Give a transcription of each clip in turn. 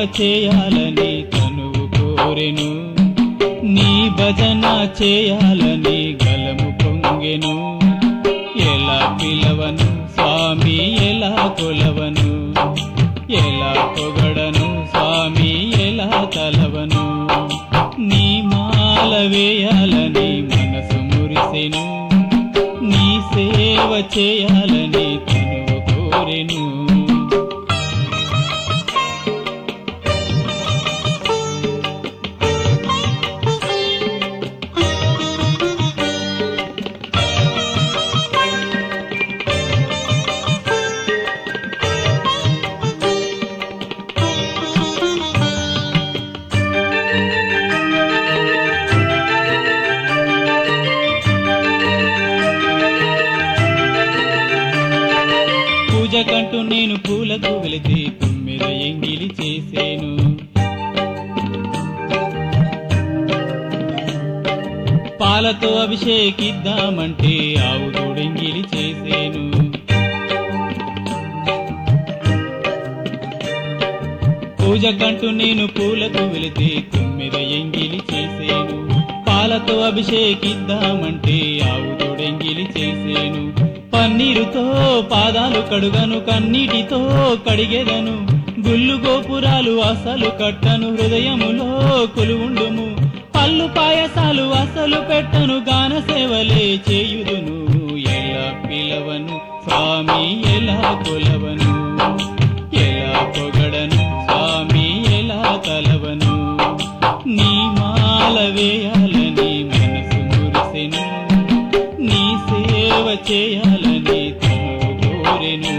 చేయాలని తనువు కోరెను నీ భజన చేయాలని గలము పొంగెను ఎలా పిలవను స్వామి ఎలా కొలవను ఎలా పొగడను స్వామి ఎలా తలవను నీ మాల వేయాలని మనసు మురిసెను నీ సేవ చేయాలని తనువు కోరెను పూజకంటూ నేను పూలకు వెళితే తుమ్మిద ఎంగిలి చేసేను పాలతో అభిషేకిద్దామంటే ఆవు దూడెంగిలి చేసేను పూజకంటూ నేను పూలకు వెళితే తుమ్మిద ఎంగిలి చేసేను పాలతో అభిషేకిద్దామంటే ఆవు దూడెంగిలి చేసేను పన్నీరుతో పాదాలు కడుగను కన్నీటితో కడిగెదను గుళ్ళు గోపురాలు అసలు కట్టను హృదయములో కొలువుండుము పళ్ళు పాయసాలు అసలు పెట్టను గాన సేవలే చేయుదును ఎలా పిలవను స్వామి ఎలా కొలవను ఎలా పొగడను స్వామి ఎలా తలవను నీ మాల వేయాలని మనసు మురిసెను నీ సేవ చేయాలని తను కోరెను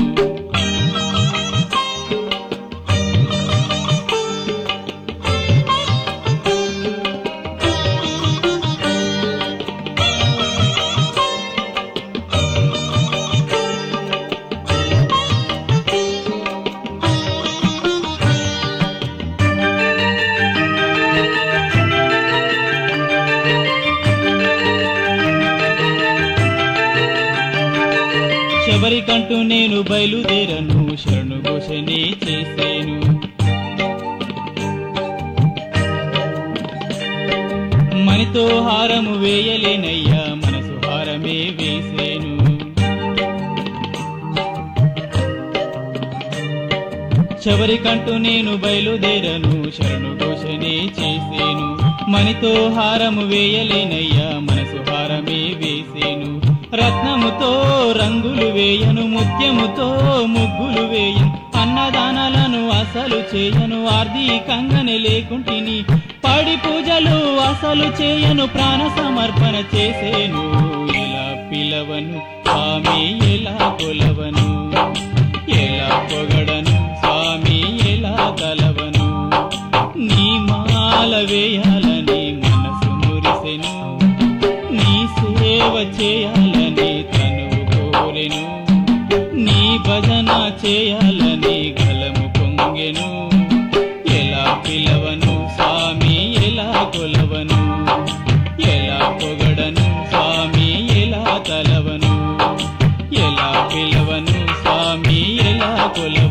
శబరికంటూ నేను బయలుదేరను శరణు ఘోషనే చేసేను మనితో హారము వేయలేనయ్యా మనసు హారమే వేసేను శబరికంటూ నేను బయలుదేరను శరణు ఘోషనే చేసేను మనితో హారము వేయలేనయ్యా మనసు హారమే వేసేను రత్నముతో రంగులు వేయను ముత్యముతో ముగ్గులు వేయను అన్నదానాలను అసలు చేయను ఆర్థికంగానే లేకుంటిని పడి పూజలు అసలు చేయను ప్రాణ సమర్పణ చేసేను ఎలా పిలవను స్వామి ఎలా కొలవను ఎలా పొగడను స్వామి ఎలా తలవను నీ మాల వేయాలని మనసు మురిసెను నీ సేవ చేయాలని తనువు కోరెను నీ భజన చేయాలని గలము పొంగెను ఎలా పిలవను స్వామి ఎలా కొలవను ఎలా పొగడను స్వామి ఎలా తలవను ఎలా పిలవను స్వామి ఎలా కొలవను